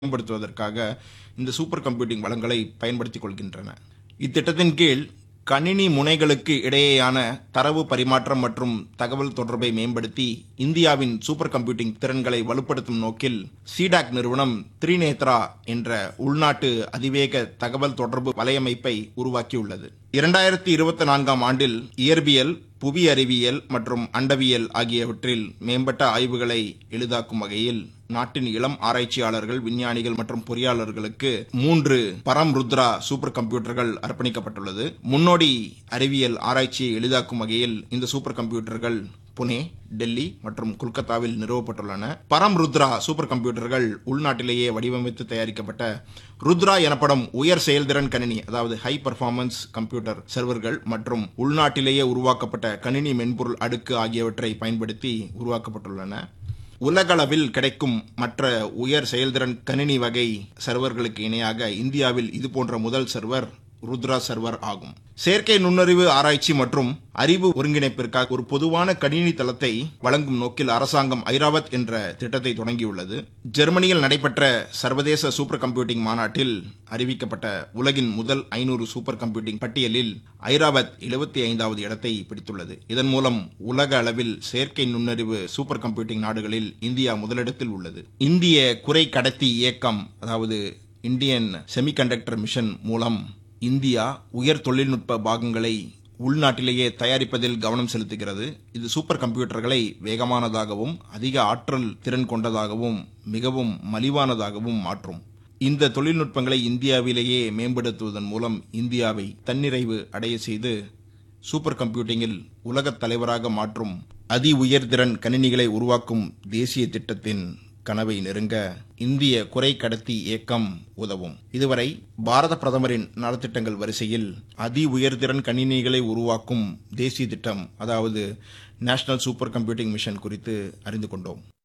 மேம்படுத்துவதற்காக இந்த super computing வளங்களை பயன்படுத்திக் கொள்கின்றன இத்திட்டத்தின் கீழ் கணினி முனைகளுக்கு இடையேயான தரவு பரிமாற்றம் மற்றும் தகவல் தொடர்பை மேம்படுத்தி இந்தியாவின் சூப்பர் கம்ப்யூட்டிங் திறன்களை வலுப்படுத்தும் நோக்கில் சிடாக் நிறுவனம் த்ரிநேத்ரா என்ற உள்நாட்டு அதிவேக தகவல் தொடர்பு வலையமைப்பை உருவாக்கியுள்ளது இரண்டாயிரத்தி இருபத்தி நான்காம் ஆண்டில் இயற்பியல் புவி அறிவியல் மற்றும் அண்டவியல் ஆகியவற்றில் மேம்பட்ட ஆய்வுகளை எளிதாக்கும் வகையில் நாட்டின் இளம் ஆராய்ச்சியாளர்கள் விஞ்ஞானிகள் மற்றும் பொறியாளர்களுக்கு மூன்று பரம் ருத்ரா சூப்பர் கம்ப்யூட்டர்கள் அர்ப்பணிக்கப்பட்டுள்ளது முன்னோடி அறிவியல் ஆராய்ச்சியை எளிதாக்கும் வகையில் இந்த சூப்பர் கம்ப்யூட்டர்கள் புனே டெல்லி மற்றும் கொல்கத்தாவில் நிறுவப்பட்டுள்ளன பரம் ருத்ரா சூப்பர் கம்ப்யூட்டர்கள் உள்நாட்டிலேயே வடிவமைத்து தயாரிக்கப்பட்ட ருத்ரா எனப்படும் உயர் செயல்திறன் கணினி அதாவது ஹை பர்ஃபார்மன்ஸ் கம்ப்யூட்டர் சர்வர்கள் மற்றும் உள்நாட்டிலேயே உருவாக்கப்பட்ட கணினி மென்பொருள் அடுக்கு ஆகியவற்றை பயன்படுத்தி உருவாக்கப்பட்டுள்ளன உலகளவில் கிடைக்கும் மற்ற உயர் செயல்திறன் கணினி வகை சர்வர்களுக்கு இணையாக இந்தியாவில் இதுபோன்ற முதல் சர்வர் ருத்ரா சர்வர் ஆகும் செயற்கை நுண்ணறிவு ஆராய்ச்சி மற்றும் அறிவு ஒருங்கிணைப்பிற்காக ஒரு பொதுவான கணினி தளத்தை வழங்கும் நோக்கில் அரசாங்கம் ஐராவத் என்ற திட்டத்தை தொடங்கியுள்ளது ஜெர்மனியில் நடைபெற்ற சர்வதேச சூப்பர் கம்ப்யூட்டிங் மாநாட்டில் அறிவிக்கப்பட்ட உலகின் முதல் ஐநூறு சூப்பர் கம்ப்யூட்டிங் பட்டியலில் ஐராவத் எழுபத்தி ஐந்தாவது இடத்தை பிடித்துள்ளது இதன் மூலம் உலக அளவில் செயற்கை நுண்ணறிவு சூப்பர் கம்ப்யூட்டிங் நாடுகளில் இந்தியா முதலிடத்தில் உள்ளது இந்திய குறை கடத்தி இயக்கம் அதாவது இந்தியன் செமிகண்டக்டர் மிஷன் மூலம் இந்தியா உயர் தொழில்நுட்ப பாகங்களை உள்நாட்டிலேயே தயாரிப்பதில் கவனம் செலுத்துகிறது இது சூப்பர் கம்ப்யூட்டர்களை வேகமானதாகவும் அதிக ஆற்றல் திறன் கொண்டதாகவும் மிகவும் மலிவானதாகவும் மாற்றும் இந்த தொழில்நுட்பங்களை இந்தியாவிலேயே மேம்படுத்துவதன் மூலம் இந்தியாவை தன்னிறைவு அடைய செய்து சூப்பர் கம்ப்யூட்டிங்கில் உலகத் தலைவராக மாற்றும் அதி உயர்திறன் கணினிகளை உருவாக்கும் தேசிய திட்டத்தின் கனவை நெருங்க இந்திய குறை கடத்தி இயக்கம் உதவும் இதுவரை பாரத பிரதமரின் நலத்திட்டங்கள் வரிசையில் அதி உயர்திறன் கணினிகளை உருவாக்கும் தேசிய திட்டம் அதாவது நேஷனல் சூப்பர் கம்ப்யூட்டிங் மிஷன் குறித்து அறிந்து கொண்டோம்